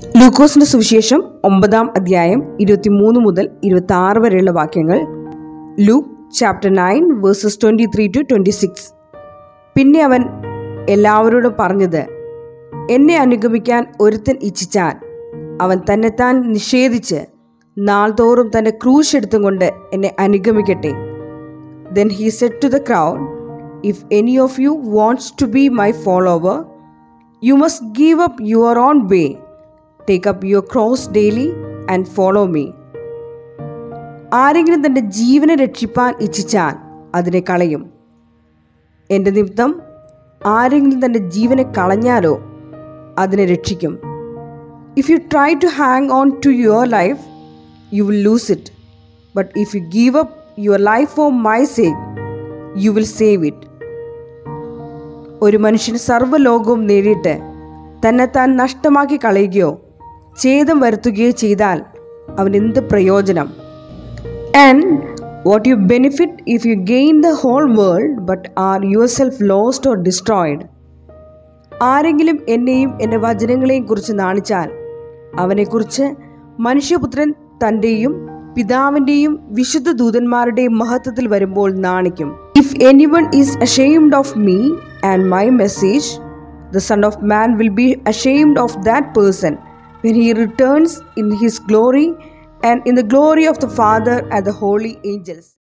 ലൂക്കോസിന്റെ സുവിശേഷം ഒമ്പതാം അധ്യായം ഇരുപത്തിമൂന്ന് മുതൽ ഇരുപത്തി ആറ് വരെയുള്ള വാക്യങ്ങൾ Luke chapter nine verses twenty three to twenty six പിന്നെ അവൻ എല്ലാവരോടും പറഞ്ഞത് എന്നെ അനുഗമിക്കാൻ ഒരുത്തൻ ഇച്ഛിച്ചാൽ അവൻ തന്നെത്താൻ നിഷേധിച്ച് നാൾതോറും തൻ്റെ ക്രൂശ് എടുത്തും കൊണ്ട് എന്നെ അനുഗമിക്കട്ടെ then he said to the crowd if any of you wants to be my follower you must give up your own way take up your cross daily and follow me ആരെങ്കിലും തൻ്റെ ജീവനെ രക്ഷിപ്പാൻ ഇച്ഛിച്ചാൽ അതിനെ കളയും എൻ്റെ നിമിത്തം ആരെങ്കിലും തൻ്റെ ജീവനെ കളഞ്ഞാലോ അതിനെ രക്ഷിക്കും if you try to hang on to your life you will lose it but if you give up your life for my sake you will save it ഒരു മനുഷ്യൻ സർവ്വലോകവും നേടിയിട്ട് തന്നെ താൻ നഷ്ടമാക്കി കളയുകയോ ഛേദം വരുത്തുകയോ ചെയ്താൽ അവൻ എന്ത് പ്രയോജനം and what you benefit if you gain the whole world but are yourself lost or destroyed ആരെങ്കിലും എന്നെയും എൻ്റെ വചനങ്ങളെയും കുറിച്ച് നാണിച്ചാൽ അവനെക്കുറിച്ച് മനുഷ്യപുത്രൻ തൻ്റെയും പിതാവിൻ്റെയും വിശുദ്ധ ദൂതന്മാരുടെയും മഹത്വത്തിൽ വരുമ്പോൾ നാണിക്കും if anyone is ashamed of me and my message the son of man will be ashamed of that person when he returns in his glory and in the glory of the Father and the holy angels.